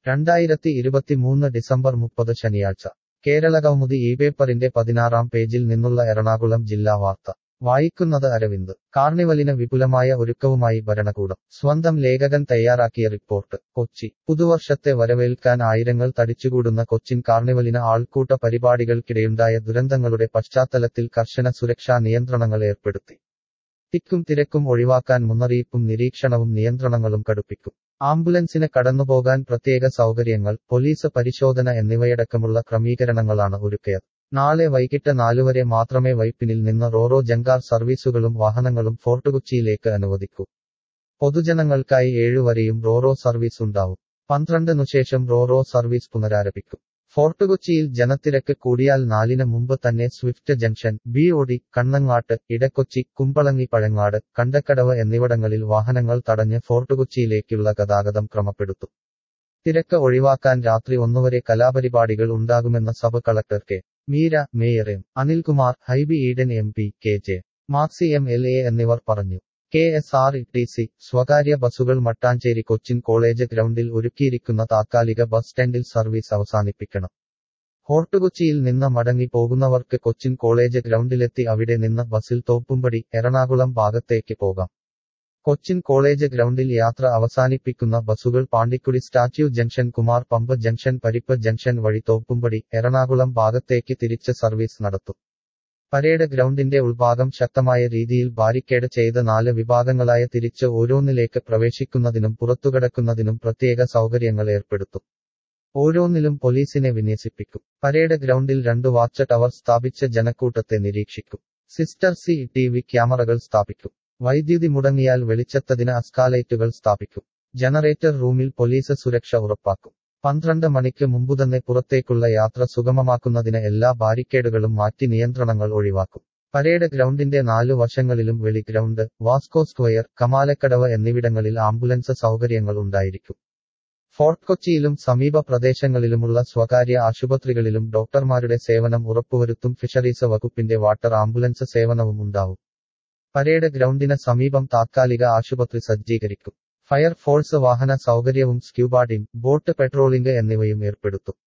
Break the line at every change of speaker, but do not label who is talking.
രണ്ടായിരത്തി ഇരുപത്തിമൂന്ന് ഡിസംബർ മുപ്പത് ശനിയാഴ്ച കേരളകൗമുദി ഈ പേപ്പറിന്റെ പതിനാറാം പേജിൽ നിന്നുള്ള എറണാകുളം ജില്ലാ വാർത്ത വായിക്കുന്നത് അരവിന്ദ് കാർണിവലിന് വിപുലമായ ഒരുക്കവുമായി ഭരണകൂടം സ്വന്തം ലേഖകൻ തയ്യാറാക്കിയ റിപ്പോർട്ട് കൊച്ചി പുതുവർഷത്തെ വരവേൽക്കാൻ ആയിരങ്ങൾ തടിച്ചുകൂടുന്ന കൊച്ചിൻ കാർണിവലിന് ആൾക്കൂട്ട പരിപാടികൾക്കിടെയുണ്ടായ ദുരന്തങ്ങളുടെ പശ്ചാത്തലത്തിൽ കർശന സുരക്ഷാ നിയന്ത്രണങ്ങൾ ഏർപ്പെടുത്തി തിക്കും തിരക്കും ഒഴിവാക്കാൻ മുന്നറിയിപ്പും നിരീക്ഷണവും നിയന്ത്രണങ്ങളും കടുപ്പിക്കും ആംബുലൻസിന് കടന്നുപോകാൻ പ്രത്യേക സൗകര്യങ്ങൾ പോലീസ് പരിശോധന എന്നിവയടക്കമുള്ള ക്രമീകരണങ്ങളാണ് ഒരുക്കിയത് നാളെ വൈകിട്ട് നാലുവരെ മാത്രമേ വൈപ്പിനിൽ നിന്ന് റോറോ ജങ്കാർ സർവീസുകളും വാഹനങ്ങളും ഫോർട്ടുകൊച്ചിയിലേക്ക് അനുവദിക്കൂ പൊതുജനങ്ങൾക്കായി ഏഴുവരെയും റോറോ സർവീസ് ഉണ്ടാവും പന്ത്രണ്ടിനു ശേഷം റോറോ സർവീസ് പുനരാരംഭിക്കും ഫോർട്ടുകൊച്ചിയിൽ ജനത്തിരക്ക് കൂടിയാൽ നാലിന് മുമ്പ് തന്നെ swift junction B OT Kannangat Edakochi Kumbalangi Pazhangad Kandakkadavu എന്നിവിടങ്ങളിൽ വാഹനങ്ങൾ തടഞ്ഞ് ഫോർട്ടുകൊച്ചിയിലേക്കുള്ള ഗതാഗതം ക്രമപ്പെടുത്തും തിരക്ക് ഒഴിവാക്കാൻ രാത്രി ഒന്നുവരെ കലാപരിപാടികൾ ഉണ്ടാകുമെന്ന് sub collector K Meera mayor M Anilkumar Hibi Eden M P K J Maxi M L A എന്നിവർ പറഞ്ഞു K S R T C സ്വകാര്യ ബസുകൾ മട്ടാഞ്ചേരി കൊച്ചിൻ കോളേജ് ഗ്രൗണ്ടിൽ ഒരുക്കിയിരിക്കുന്ന താത്കാലിക ബസ് സ്റ്റാൻഡിൽ സർവീസ് അവസാനിപ്പിക്കണം ഫോർട്ടുകൊച്ചിയിൽ നിന്ന് മടങ്ങി പോകുന്നവർക്ക് കൊച്ചിൻ കോളേജ് ഗ്രൗണ്ടിലെത്തി അവിടെ നിന്ന് ബസിൽ തോപ്പുംപടി എറണാകുളം ഭാഗത്തേക്ക് പോകാം കൊച്ചിൻ കോളേജ് ഗ്രൗണ്ടിൽ യാത്ര അവസാനിപ്പിക്കുന്ന ബസുകൾ Pandikudi statue junction Kumar pump junction Parippu junction വഴി തോപ്പുംപടി എറണാകുളം ഭാഗത്തേക്ക് തിരിച്ച് സർവീസ് നടത്തും പരേഡ് ഗ്രൗണ്ടിന്റെ ഉൾഭാഗം ശക്തമായ രീതിയിൽ ബാരിക്കേഡ് ചെയ്ത് നാല് വിഭാഗങ്ങളായ തിരിച്ച് ഓരോന്നിലേക്ക് പ്രവേശിക്കുന്നതിനും പുറത്തുകടക്കുന്നതിനും പ്രത്യേക സൗകര്യങ്ങൾ ഏർപ്പെടുത്തും ഓരോന്നിലും പോലീസിനെ വിന്യസിപ്പിക്കും പരേഡ് ഗ്രൗണ്ടിൽ രണ്ടു വാച്ച് ടവർ സ്ഥാപിച്ച് ജനക്കൂട്ടത്തെ നിരീക്ഷിക്കും സിസ്റ്റർ സി ടി വി ക്യാമറകൾ സ്ഥാപിക്കും വൈദ്യുതി മുടങ്ങിയാൽ വെളിച്ചത്തതിന് അസ്കാലൈറ്റുകൾ സ്ഥാപിക്കും ജനറേറ്റർ റൂമിൽ പോലീസ് സുരക്ഷ ഉറപ്പാക്കും പന്ത്രണ്ട് മണിക്ക് മുമ്പുതന്നെ പുറത്തേക്കുള്ള യാത്ര സുഗമമാക്കുന്നതിന് എല്ലാ ബാരിക്കേഡുകളും മാറ്റി നിയന്ത്രണങ്ങൾ ഒഴിവാക്കും പരേഡ് ഗ്രൗണ്ടിന്റെ നാലു വശങ്ങളിലും വെളി ഗ്രൗണ്ട് വാസ്കോ സ്ക്വയർ കമാലക്കടവ് എന്നിവിടങ്ങളിൽ ആംബുലൻസ് സൗകര്യങ്ങൾ ഉണ്ടായിരിക്കും ഫോർട്ട് കൊച്ചിയിലും സമീപ പ്രദേശങ്ങളിലുമുള്ള സ്വകാര്യ ആശുപത്രികളിലും ഡോക്ടർമാരുടെ സേവനം ഉറപ്പുവരുത്തും ഫിഷറീസ് വകുപ്പിന്റെ വാട്ടർ ആംബുലൻസ് സേവനവും ഉണ്ടാവും പരേഡ് ഗ്രൗണ്ടിന് സമീപം താത്കാലിക ആശുപത്രി സജ്ജീകരിക്കും ഫയർഫോഴ്സ് വാഹന സൗകര്യവും സ്ക്യൂബ ടീം ബോട്ട് പെട്രോളിംഗ് എന്നിവയും ഏർപ്പെടുത്തും